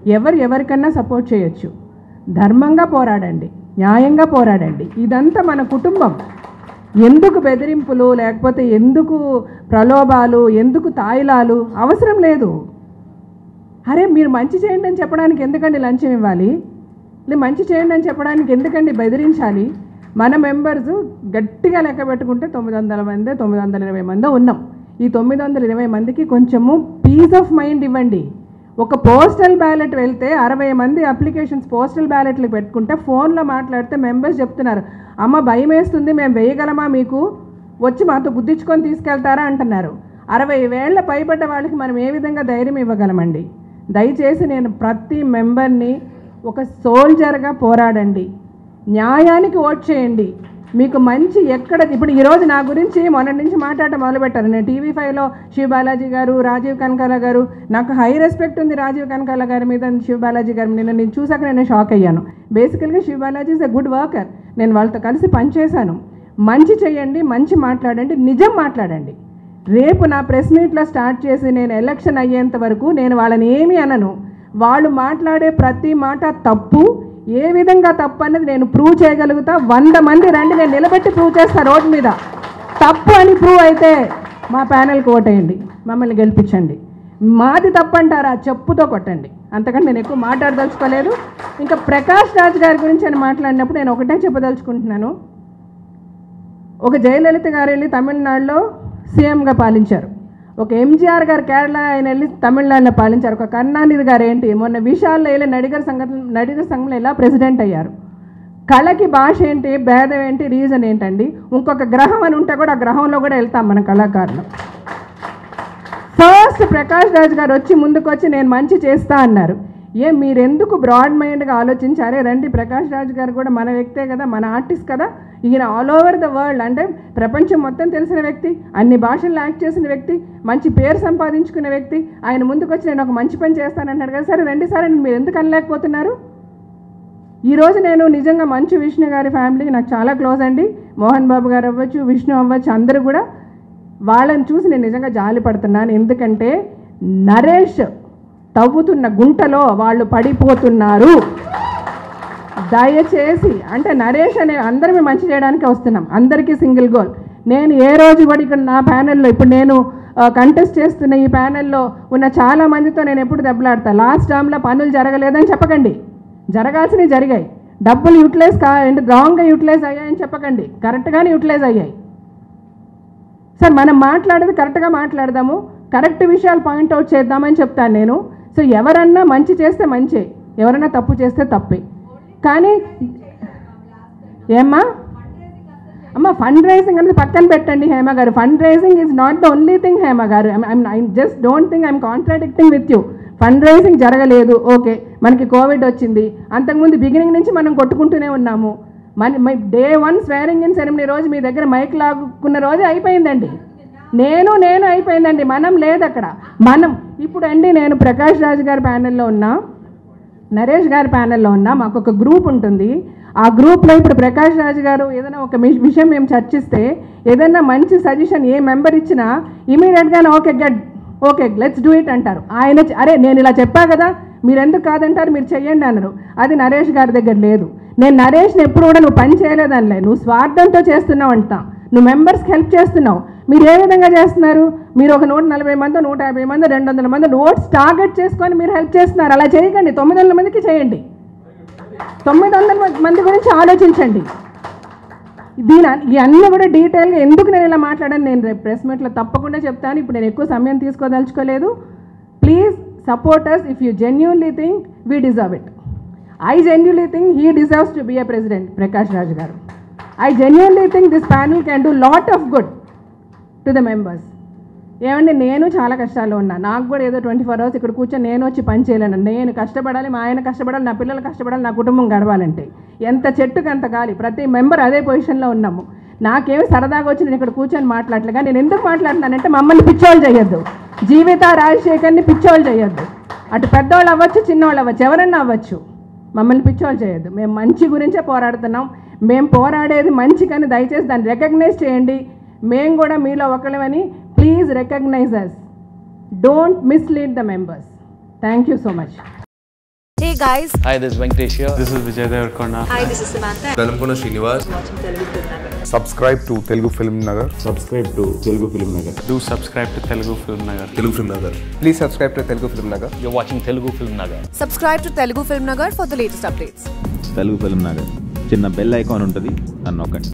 ఎవరు ఎవరికన్నా సపోర్ట్ చేయొచ్చు ధర్మంగా పోరాడండి న్యాయంగా పోరాడండి ఇదంతా మన కుటుంబం ఎందుకు బెదిరింపులు లేకపోతే ఎందుకు ప్రలోభాలు ఎందుకు తాయిలాలు అవసరం లేదు అరే మీరు మంచి చేయండి అని చెప్పడానికి ఎందుకండి లంచం ఇవ్వాలి లేదు మంచి చేయండి అని చెప్పడానికి ఎందుకండి బెదిరించాలి మన మెంబర్స్ గట్టిగా లెక్క పెట్టుకుంటే తొమ్మిది వందల మంది తొమ్మిది వందల ఇరవై మంది ఉన్నాం ఈ తొమ్మిది వందల ఇరవై మందికి కొంచెము పీస్ ఆఫ్ మైండ్ ఇవ్వండి ఒక పోస్టల్ బ్యాలెట్ వెళ్తే అరవై మంది అప్లికేషన్స్ పోస్టల్ బ్యాలెట్లు పెట్టుకుంటే ఫోన్లో మాట్లాడితే మెంబర్స్ చెప్తున్నారు అమ్మ భయం వేస్తుంది మేము వేయగలమా మీకు వచ్చి మాతో గుద్దించుకొని తీసుకెళ్తారా అంటున్నారు అరవై వేళ్ల పైబడ్డ వాళ్ళకి మనం ఏ విధంగా ధైర్యం ఇవ్వగలమండి దయచేసి నేను ప్రతి మెంబర్ని ఒక సోల్జర్గా పోరాడండి న్యాయానికి ఓట్ చేయండి మీకు మంచి ఎక్కడ ఇప్పుడు ఈరోజు నా గురించి మొన్నటి నుంచి మాట్లాడటం మొదలుపెట్టారు నేను టీవీ ఫైవ్లో శివ బాలాజీ గారు రాజీవ్ కనకాల గారు నాకు హై రెస్పెక్ట్ ఉంది రాజీవ్ కనకాల గారి మీద శివ బాలాజీ గారి నిన్న నేను చూసాక నేను షాక్ అయ్యాను బేసికల్గా Shiva Balaji is a good worker నేను వాళ్ళతో కలిసి పనిచేశాను మంచి చేయండి మంచి మాట్లాడండి నిజం మాట్లాడండి రేపు నా ప్రెస్ మీట్లో స్టార్ట్ చేసి నేను ఎలక్షన్ అయ్యేంత వరకు నేను వాళ్ళని ఏమీ అనను వాళ్ళు మాట్లాడే ప్రతి మాట తప్పు ఏ విధంగా తప్పు అనేది నేను ప్రూవ్ చేయగలుగుతా వంద మంది రండి నేను నిలబెట్టి ప్రూవ్ చేస్తా రోడ్డు మీద తప్పు అని ప్రూవ్ అయితే మా ప్యానెల్కి ఓటేయండి మమ్మల్ని గెలిపించండి మాది తప్పు అంటారా చెప్పుతో కొట్టండి అంతకంటే నేను ఎక్కువ మాట్లాడదలుచుకోలేదు ఇంకా ప్రకాష్ రాజ్ గారి గురించి అని మాట్లాడినప్పుడు నేను ఒకటే చెప్పదలుచుకుంటున్నాను ఒక జయలలిత గారు వెళ్ళి తమిళనాడులో సీఎంగా పాలించారు ఒక ఎంజీఆర్ గారు కేరళ ఆయన వెళ్ళి తమిళనాడులో పాలించారు ఒక కరుణానిధి గారు ఏంటి మొన్న విశాల్లో వెళ్ళి నడిగర్ సంఘం నడిగర్ సంఘంలో ఎలా ప్రెసిడెంట్ అయ్యారు కళకి భాష ఏంటి భేదం ఏంటి రీజన్ ఏంటండి ఇంకొక గ్రహం అని ఉంటే కూడా ఆ గ్రహంలో కూడా వెళ్తాం మన కళాకారులు ఫస్ట్ ప్రకాష్ రాజ్ గారు వచ్చి ముందుకు వచ్చి నేను మంచి చేస్తా అన్నారు ఏ మీరెందుకు బ్రాడ్ మైండ్గా ఆలోచించారే రండి ప్రకాష్ రాజ్ గారు కూడా మన వ్యక్తే కదా మన ఆర్టిస్ట్ కదా ఈయన ఆల్ ఓవర్ ద వరల్డ్ అంటే ప్రపంచం మొత్తం తెలిసిన వ్యక్తి అన్ని భాషల్లో యాక్ట్ చేసిన వ్యక్తి మంచి పేరు సంపాదించుకున్న వ్యక్తి ఆయన ముందుకు వచ్చి నేను ఒక మంచి పని చేస్తానన్నాడు కదా సరే రండి సరే మీరు ఎందుకు అనలేకపోతున్నారు ఈరోజు నేను నిజంగా మంచు విష్ణు గారి ఫ్యామిలీకి నాకు చాలా క్లోజ్ అండి మోహన్ బాబు గారు అవ్వచ్చు విష్ణు అవ్వచ్చు అందరూ కూడా వాళ్ళని చూసి నేను నిజంగా జాలి పడుతున్నాను ఎందుకంటే నరేష్ తవ్వుతున్న గుంటలో వాళ్ళు పడిపోతున్నారు దయచేసి అంటే నరేష్ అనే అందరం మంచి చేయడానికి వస్తున్నాం అందరికీ సింగిల్ గోల్ నేను ఏ రోజు కూడా ఇక్కడ నా ప్యానెల్లో ఇప్పుడు నేను కంటెస్ట్ చేస్తున్న ఈ ప్యానెల్లో ఉన్న చాలా మందితో నేను ఎప్పుడు దెబ్బలాడతా లాస్ట్ టర్మ్లో పనులు జరగలేదని చెప్పకండి జరగాల్సినవి జరిగాయి డబ్బులు యూటిలైజ్ కా రాంగ్గా యూటిలైజ్ అయ్యాయని చెప్పకండి కరెక్ట్గానే యూటిలైజ్ అయ్యాయి సార్ మనం మాట్లాడేది కరెక్ట్గా మాట్లాడదాము కరెక్ట్ విషయాలు పాయింట్అవుట్ చేద్దామని చెప్తాను నేను సో ఎవరన్నా మంచి చేస్తే మంచి ఎవరన్నా తప్పు చేస్తే తప్పే కానీ ఏమ్మా అమ్మ ఫండ్ రైజింగ్ అనేది పక్కన పెట్టండి హేమ గారు fund raising is not the only thing Hema గారు I just don't think I'm contradicting with you fund raising జరగలేదు ఓకే మనకి కోవిడ్ వచ్చింది అంతకుముందు బిగినింగ్ నుంచి మనం కొట్టుకుంటూనే ఉన్నాము మన day one swearing in ceremony రోజు మీ దగ్గర మైక్ లాగుకున్న రోజు అయిపోయిందండి నేను నేను అయిపోయిందండి మనం లేదు అక్కడ మనం ఇప్పుడు అండి నేను ప్రకాష్ రాజ్ గారి ప్యానెల్లో ఉన్నా నరేష్ గారి ప్యానెల్లో ఉన్నా మాకు ఒక గ్రూప్ ఉంటుంది ఆ గ్రూప్లో ఇప్పుడు ప్రకాష్ రాజ్ గారు ఏదైనా ఒక మిష్- విషయం మేము చర్చిస్తే ఏదైనా మంచి సజెషన్ ఏ మెంబర్ ఇచ్చినా ఇమీడియట్గానే okay get okay let's do it అంటారు ఆయన చె- అరే నేను ఇలా చెప్పా కదా మీరు ఎందుకు కాదంటారు మీరు చెయ్యండి అన్నారు అది నరేష్ గారి దగ్గర లేదు నేను నరేష్ని ఎప్పుడు కూడా నువ్వు పని చేయలేదనిలే నువ్వు స్వార్థంతో చేస్తున్నావు అంటా నువ్వు మెంబర్స్కి హెల్ప్ చేస్తున్నావు మీరు ఏ విధంగా చేస్తున్నారు మీరు ఒక నూట నలభై మంది నూట యాభై మంది రెండు వందల మంది నోట్స్ టార్గెట్ చేసుకొని మీరు హెల్ప్ చేస్తున్నారు అలా చేయకండి తొమ్మిది వందల మందికి చేయండి తొమ్మిది వందల మంది గురించి ఆలోచించండి దీని ఇవన్నీ కూడా డీటెయిల్గా ఎందుకు నేను ఇలా మాట్లాడాను నేను రేపు ప్రెస్ మీట్లో తప్పకుండా చెప్తాను ఇప్పుడు నేను ఎక్కువ సమయం తీసుకోదలుచుకోలేదు please support us if you genuinely think we deserve it I genuinely think he deserves to be a president Prakash Raj గారు I genuinely think this panel can do lot of good to the members ఏమండి నేను చాలా కష్టాల్లో ఉన్నా నాకు కూడా ఏదో twenty four hours ఇక్కడ కూర్చొని నేను వచ్చి పని చేయలేను నేను కష్టపడాలి మా ఆయన కష్టపడాలి నా పిల్లలు కష్టపడాలి నా కుటుంబం గడవాలంటే ఎంత చెట్టుకు అంత గాలి ప్రతి మెంబర్ అదే పొజిషన్లో ఉన్నాము నాకేమి సరదాగా వచ్చి నేను ఇక్కడ కూర్చొని మాట్లాడలేగా నేను ఎందుకు మాట్లాడుతున్నానంటే మమ్మల్ని పిచ్చోళ్ళు చేయొద్దు జీవిత రాజశేఖర్ని పిచ్చోళ్ళు చేయొద్దు అటు పెద్దవాళ్ళు అవ్వచ్చు చిన్నవాళ్ళు అవ్వచ్చు ఎవరన్నా అవ్వచ్చు మమ్మల్ని పిచ్చోళ్ళు చేయొద్దు మేము మంచి గురించే పోరాడుతున్నాం మేము పోరాడేది మంచికని దయచేసి దాన్ని రికగ్నైజ్ చేయండి మేము కూడా మీలో ఒకళ్ళమని please recognise us don't mislead the members thank you so much Hey guys, Hi, this is Venkatesh here. This is Vijay Devarkonda. hi, this is Samantha. Velankonda Srinivas subscribe to Telugu Film Nagar subscribe to Telugu Film Nagar Do subscribe to Telugu Film Nagar. Telugu Film Nagar please subscribe to Telugu Film Nagar You're watching Telugu Film Nagar. Subscribe to Telugu Film Nagar for the latest updates. Telugu Film Nagar చిన్న bell icon ఉంటుంది అని నొక్కండి